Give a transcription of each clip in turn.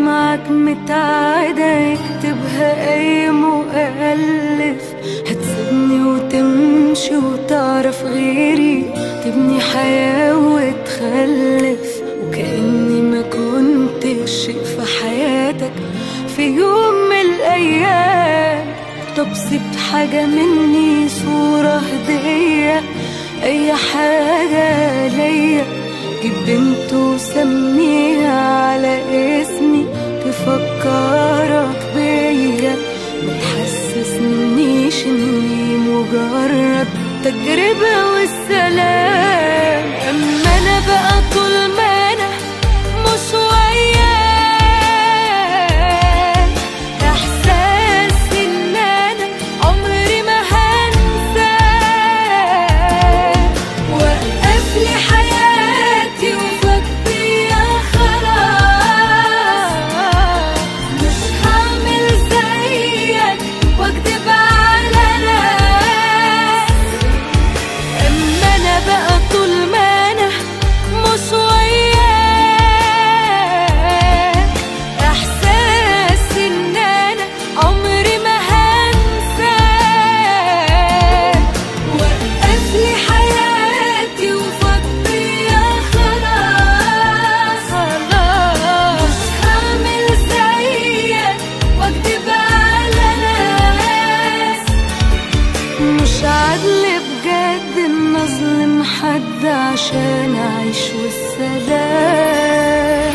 معاك متعادة يكتبها أي مؤلف هتسيبني وتمشي وتعرف غيري تبني حياة وتخلف وكأني ما كنتش شيء في حياتك في يوم من الأيام طب سيب حاجة مني صورة هدية أي حاجة ليا جيب بنت وسميها على اسمي تفكرك بيا ما تحسسنيش اني مجرد تجربة والسلام اما انا بقى طول ما انا مش وياك احساس ان انا عمري ما هنساك وقف لي حياتي وفك بيا خلاص مش هعمل زيك واكدب على ناس اما انا بقى طول ما انا مش وياك احساس ان انا عمري ما هنساك وقف لي حياتي وفك بيا خلاص خلاص مش هعمل زيك واكدب على ناس مش عدل بجد ان اظلم حد عشان اعيش والسلام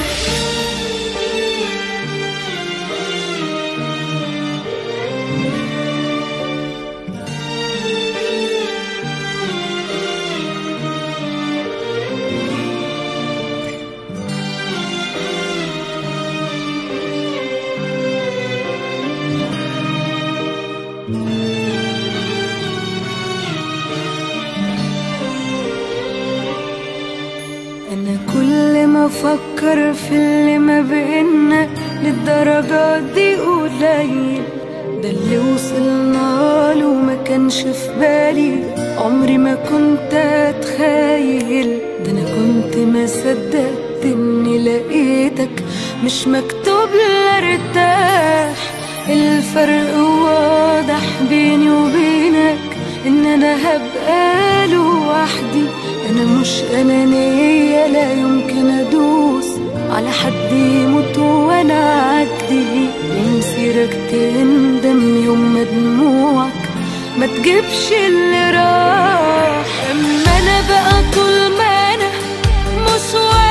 انا كل ما افكر في اللي ما بينا للدرجة دي قليل ده اللي وصلنا له ما كانش في بالي عمري ما كنت اتخيل ده انا كنت ما صدقت اني لقيتك مش مكتوب لا ارتاح الفرق واضح بيني وبينك ان انا هبقى لوحدي انا مش انانية لا يمكن ادوس على حد يموت وانا عدي ومسيرك تندم يوم ما دموعك ما تجيبش اللي راح اما انا بقى طول ما انا مش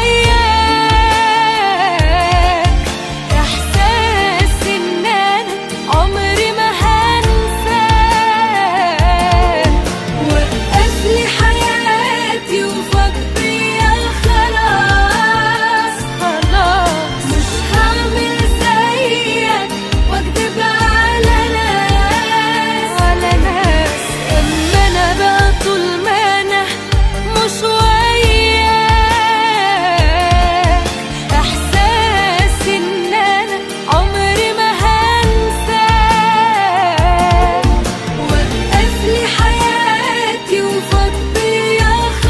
وياك احساس ان انا عمري ما هنساك وقف لي حياتي وفك بيا خلاص خلاص مش هعمل زيك واكدب على ناس على ناس اما انا بقى طول ما انا مش وياك احساس ان انا عمري ما هنساك وقف لي حياتي وفك بيا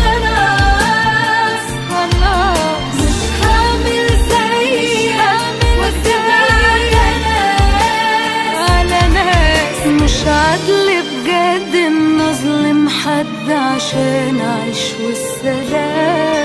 خلاص خلاص مش هعمل زيك واكدب على ناس على ناس مش عدل بجد ان اظلم حد عشان اعيش والسلام